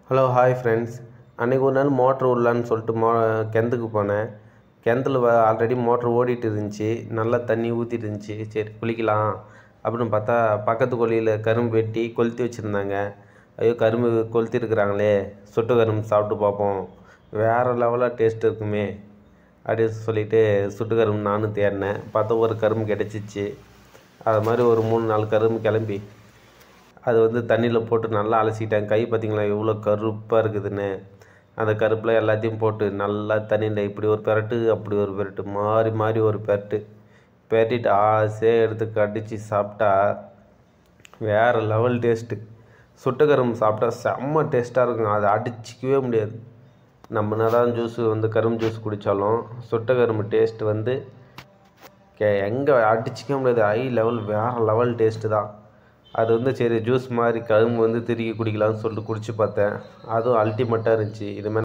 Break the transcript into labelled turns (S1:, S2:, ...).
S1: hello hi friends அன்றைக்கி ஒரு நாள் மோட்ரு விடலான்னு சொல்லிட்டு மோ கிணத்துக்கு போனேன் கிணத்துல ஆல்ரெடி மோட்ரு ஓடிட்டு இருந்துச்சு நல்லா தண்ணி ஊற்றிட்டு இருந்துச்சு சரி குளிக்கலாம் அப்படின்னு பார்த்தா பக்கத்து கொல்லையில் கரும்பு வெட்டி கொளுத்தி வச்சுருந்தாங்க ஐயோ கரும்பு கொளுத்தி இருக்கிறாங்களே சுட்டு கரும்பு சாப்பிட்டு பார்ப்போம் வேறு லெவலாக டேஸ்ட் இருக்குமே அப்படின்னு சொல்லிட்டு சுட்டு கரும்பு நானும் தேடினேன் பார்த்தா ஒரு கரும்பு கிடச்சிச்சு அது மாதிரி ஒரு மூணு நாலு கரும்பு கிளம்பி அது வந்து தண்ணியில் போட்டு நல்லா அலசிட்டேன் கை பார்த்தீங்களா எவ்வளோ கருப்பாக இருக்குதுன்னு அந்த கருப்பில் எல்லாத்தையும் போட்டு நல்லா தண்ணியில் இப்படி ஒரு பெரட்டு அப்படி ஒரு பெரட்டு மாறி மாறி ஒரு பெரட்டு பெரட்டிட்டு ஆசையாக எடுத்து கடிச்சு சாப்பிட்டா வேறு லெவல் டேஸ்ட்டு சுட்டக்கரும்பு சாப்பிட்டா செம்ம டேஸ்ட்டாக இருக்கும் அதை அடிச்சிக்கவே முடியாது நம்ம என்னதான் ஜூஸு வந்து கரும்பு ஜூஸ் குடித்தாலும் சுட்டக்கரும்பு டேஸ்ட் வந்து கே எங்கே அடிச்சிக்க முடியாது ஹை லெவல் வேறு லெவல் டேஸ்ட்டு தான் அது வந்து சரி ஜூஸ் மாதிரி கரும்பு வந்து திருக்கி குடிக்கலாம்னு சொல்லிட்டு குடிச்சு பார்த்தேன் அதுவும் அல்டிமேட்டாக இருந்துச்சு இது மாதிரி